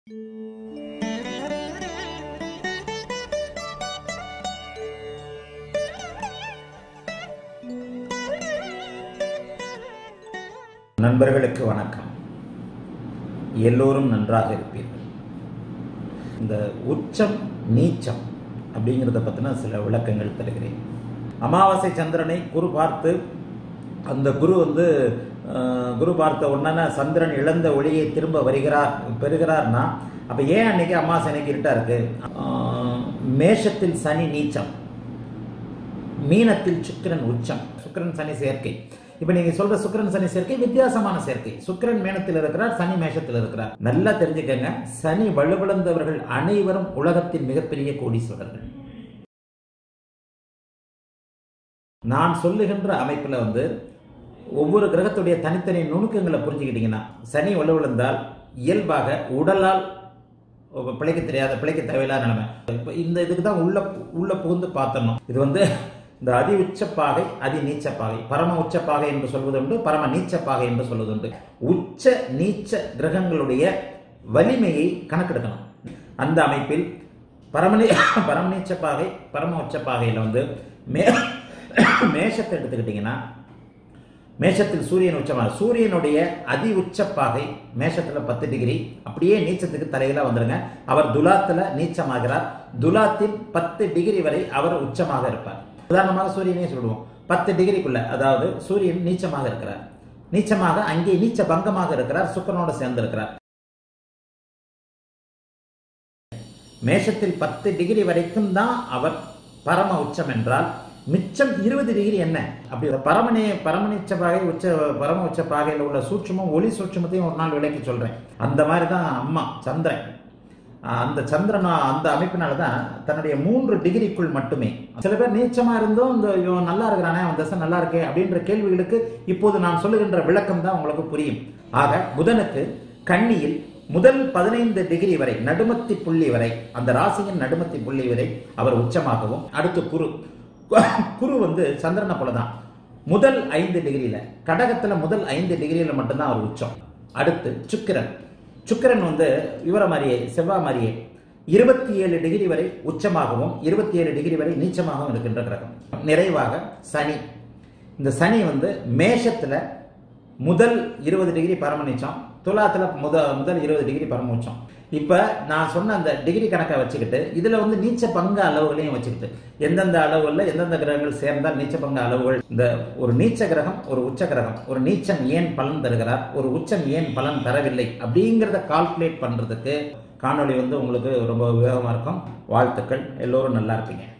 நண்பர்களுக்கு வணக்கம் எல்லோரும் நன்றாக இருப்பீர்கள் இந்த உச்சம் நீச்சம் அப்படிங்கிறத பற்றின சில விளக்கங்கள் தருகிறேன் அமாவாசை சந்திரனை குரு பார்த்து அந்த குரு வந்து அஹ், குரு பார்த்த உடனே சந்திரன் இழந்த ஒளியை திரும்ப வருகிறார் பெறுகிறார்னா அப்போ ஏன் அன்னைக்கு அமாவாசை அன்னைக்கு இருட்டா இருக்கு அஹ், மேஷத்தில் சனி நீச்சம் மீனத்தில் சுக்கிரன் உச்சம் சுக்கிரன் சனி சேர்க்கை இப்ப நீங்க சொல்ற சுக்கிரன் சனி சேர்க்கை வித்தியாசமான சேர்க்கை சுக்கிரன் மேனத்தில் இருக்கிறார் சனி மேஷத்தில் இருக்கிறார் நல்லா தெரிஞ்சுக்கங்க சனி வலுவிழந்தவர்கள் அனைவரும் உலகத்தின் மிகப்பெரிய கோடீஸ்வரர்கள் நான் சொல்லுகின்ற அமைப்புல வந்து ஒவ்வொரு கிரகத்துடைய தனித்தனி நுணுக்கங்களை புரிஞ்சுக்கிட்டீங்கன்னா சனி வலுவிழந்தால் இயல்பாக உடலால் பிழைக்க தெரியாத பிழைக்க தேவையில்லாத நிலைமை இப்போ இந்த இதுக்கு தான் உள்ள உள்ள புகுந்து பார்த்தணும் இது வந்து இந்த அதி உச்சப்பாகை அதி நீச்சப்பாகை பரம உச்சப்பாகை என்று சொல்வதுண்டு பரம நீச்சப்பாகை என்று சொல்வதுண்டு உச்ச நீச்ச கிரகங்களுடைய வலிமையை கணக்கெடுக்கணும் அந்த அமைப்பில் பரமநீ பரமநீச்சப்பாகை பரம உச்சப்பாகையில் வந்து மே மேஷத்தை எடுத்துக்கிட்டிங்கன்னா மேஷத்தில் சூரியன் உச்சமாக சூரியனுடைய அதி உச்சப்பாகை மேஷத்துல பத்து டிகிரி அப்படியே நீச்சத்துக்கு தலையில வந்துருங்க அவர் துலாத்துல நீச்சமாகிறார் துலாத்தில் பத்து டிகிரி வரை அவர் உச்சமாக இருப்பார் உதாரணமாக சூரியனே சொல்லுவோம் பத்து டிகிரிக்குள்ள அதாவது சூரியன் நீச்சமாக இருக்கிறார் நீச்சமாக அங்கே நீச்ச பங்கமாக இருக்கிறார் சுக்கரனோட சேர்ந்து இருக்கிறார் மேஷத்தில் பத்து டிகிரி வரைக்கும் தான் அவர் பரம உச்சம் என்றால் மிச்சம் இருபது டிகிரி என்ன அப்படி பரமனே பரமனிச்ச பாகை உச்ச பரம உச்ச பாகையில் உள்ள சூட்சமும் ஒளி சூட்சமத்தையும் ஒரு நாள் விளக்கி சொல்றேன் அந்த மாதிரி தான் அம்மா சந்திரன் ஆஹ் அந்த சந்திரன் அந்த அமைப்பினால தான் தன்னுடைய மூன்று டிகிரிக்குள் மட்டுமே சில பேர் நீச்சமா இருந்தும் இந்த இவன் நல்லா இருக்கிறானே அவன் தசை நல்லா இருக்கே அப்படின்ற கேள்விகளுக்கு இப்போது நான் சொல்லுகின்ற விளக்கம் தான் உங்களுக்கு புரியும் ஆக புதனுக்கு கன்னியில் முதல் பதினைந்து டிகிரி வரை நடுமத்தி புள்ளி வரை அந்த ராசியின் நடுமத்தி புள்ளி வரை அவர் உச்சமாகவும் அடுத்து குரு குரு வந்து சந்திரனை போல தான் முதல் ஐந்து டிகிரியில கடகத்துல முதல் ஐந்து டிகிரியில மட்டும்தான் அவர் உச்சம் அடுத்து சுக்கிரன் சுக்கிரன் வந்து இவர மாதிரியே செவ்வாய் மாதிரியே இருபத்தி ஏழு டிகிரி வரை உச்சமாகவும் இருபத்தி ஏழு டிகிரி வரை நீச்சமாகவும் இருக்கின்ற கிரகம் நிறைவாக சனி இந்த சனி வந்து மேஷத்துல முதல் இருபது டிகிரி பரமநீச்சம் துலாத்துல முத முதல் இருபது டிகிரி பரமோச்சம் இப்ப நான் சொன்ன அந்த டிகிரி கணக்கை வச்சுக்கிட்டு இதுல வந்து நீச்ச பங்கு அளவுகளையும் வச்சுக்கிட்டு எந்தெந்த அளவுகள்ல எந்தெந்த கிரகங்கள் சேர்ந்தால் நீச்ச பங்கு அளவுகள் இந்த ஒரு நீச்ச கிரகம் ஒரு உச்ச கிரகம் ஒரு நீச்சம் ஏன் பலன் தருகிறார் ஒரு உச்சம் ஏன் பலன் தரவில்லை அப்படிங்கிறத கால்குலேட் பண்றதுக்கு காணொளி வந்து உங்களுக்கு ரொம்ப உபயோகமா இருக்கும் வாழ்த்துக்கள் எல்லோரும் நல்லா இருப்பீங்க